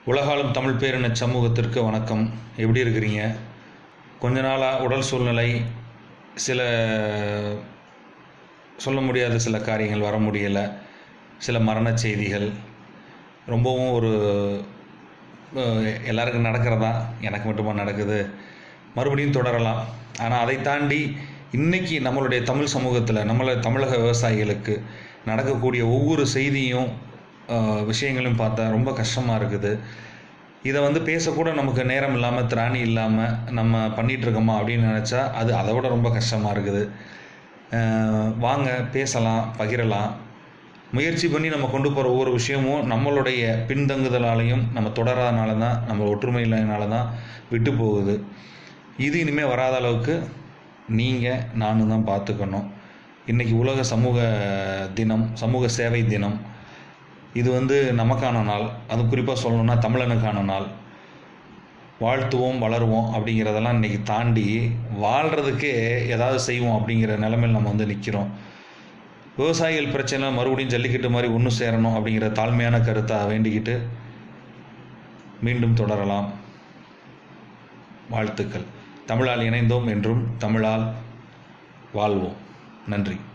உலகாலும் தமிழ் பேரின சமூகத்திற்கு வணக்கம் எப்படி இருக்கிறீங்க கொஞ்ச நாளாக உடல் சூழ்நிலை சில சொல்ல முடியாத சில காரியங்கள் வர முடியலை சில மரண செய்திகள் ரொம்பவும் ஒரு அஹ், எல்லாருக்கும் நடக்கிறதா எனக்கு மட்டுமா நடக்குது மறுபடியும் தொடரலாம் ஆனால் அதை தாண்டி இன்னைக்கு நம்மளுடைய தமிழ் சமூகத்தில் நம்மள தமிழக விவசாயிகளுக்கு நடக்கக்கூடிய ஒவ்வொரு செய்தியும் அஹ், விஷயங்களையும் பார்த்தா ரொம்ப கஷ்டமாக இருக்குது இதை வந்து பேசக்கூட நமக்கு நேரம் இல்லாமல் திராணி இல்லாமல் நம்ம பண்ணிட்டு இருக்கோமா அப்படின்னு நினச்சா அது அதை விட ரொம்ப கஷ்டமாக இருக்குது அஹ், வாங்க பேசலாம் பகிரலாம் முயற்சி பண்ணி நம்ம கொண்டு போகிற ஒவ்வொரு விஷயமும் நம்மளுடைய பின்தங்குதலாலையும் நம்ம தொடராதனால தான் நம்ம ஒற்றுமையினால தான் விட்டு போகுது இது இனிமேல் வராத அளவுக்கு நீங்கள் நானும் தான் பார்த்துக்கணும் இன்றைக்கி உலக சமூக தினம் சமூக சேவை தினம் இது வந்து நமக்கான நாள் அது குறிப்பாக சொல்லணும்னா தமிழனுக்கான நாள் வாழ்த்துவோம் வளருவோம் அப்படிங்கிறதெல்லாம் இன்றைக்கி தாண்டி வாழ்கிறதுக்கே ஏதாவது செய்வோம் அப்படிங்கிற நிலைமையில் நம்ம வந்து நிற்கிறோம் விவசாயிகள் பிரச்சனை மறுபடியும் ஜல்லிக்கட்டு மாதிரி ஒன்று சேரணும் அப்படிங்கிற தாழ்மையான கருத்தை வேண்டிக்கிட்டு மீண்டும் தொடரலாம் வாழ்த்துக்கள் தமிழால் இணைந்தோம் என்றும் தமிழால் வாழ்வோம் நன்றி